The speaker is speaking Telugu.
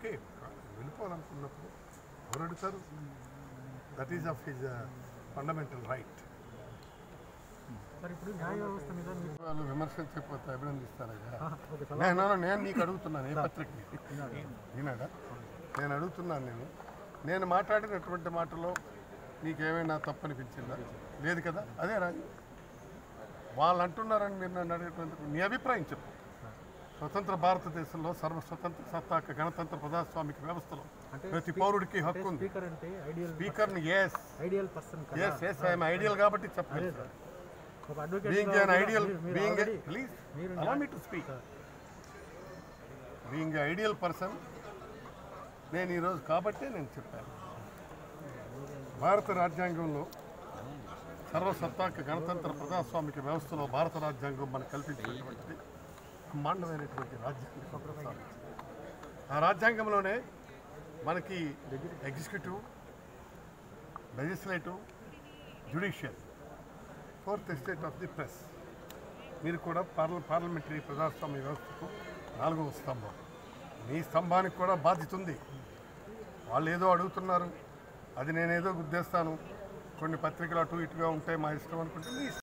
ఓకే వెళ్ళిపోవాలనుకున్నప్పుడు ఎవరు అడుగుతారు that is of his fundamental right sir ఇప్పుడు న్యాయ వ్యవస్థ మీద మీరు వాళ్ళు విమర్శించకపోతే అభినందిస్తారయ్యా ఒక సలహా నేను నేను నీకు అడుగుతున్నాను ఏ పత్రికని ఈనాడా నేను అడుగుతున్నాను నేను నేను మాట్లాడినటువంటి మాటలో నీకేమైనా తప్పు అనిపించిందా లేదు కదా అదే రాజు వాళ్ళు అంటున్నారని మీరు నన్ను అడిగేటువంటి నీ అభిప్రాయం చెప్పు స్వతంత్ర భారతదేశంలో సర్వ స్వతంత్ర సత్తాక గణతంత్ర ప్రజాస్వామిక వ్యవస్థలో అంటే ప్రతి పౌరుడికి హక్కు ఉంది స్పీకర్ అంటే ఐడియల్ స్పీకర్ని ఎస్ ఐడియల్ పర్సన్ కదా ఎస్ ఎస్ ఐఎమ్ ఐడియల్ కాబట్టి అదే చెప్పలేదు సార్ ఒక advocate being an ideal being already- please మీరు allow me to speak being ideal person నేను ఈరోజు కాబట్టే నేను చెప్పాను భారత రాజ్యాంగంలో సర్వసత్తాక గణతంత్ర ప్రజాస్వామిక వ్యవస్థలో భారత రాజ్యాంగం మనకు కల్పించినటువంటిది బ్రహ్మాండమైనటువంటి రాజ్యాంగం ఆ రాజ్యాంగంలోనే మనకి executive legislative judicial fourth estate of the press మీరు కూడా పార్ల పార్లమెంటరీ ప్రజాస్వామ్య వ్యవస్థకు నాలుగవ స్తంభం మీ స్తంభానికి కూడా బాధ్యత ఉంది వాళ్ళు ఏదో అడుగుతున్నారు అది నేనేదో గుద్దేస్తాను కొన్ని పత్రికలు అటు ఇటుగా ఉంటాయి మా ఇష్టం అనుకుంటే మీ ఇష్టం.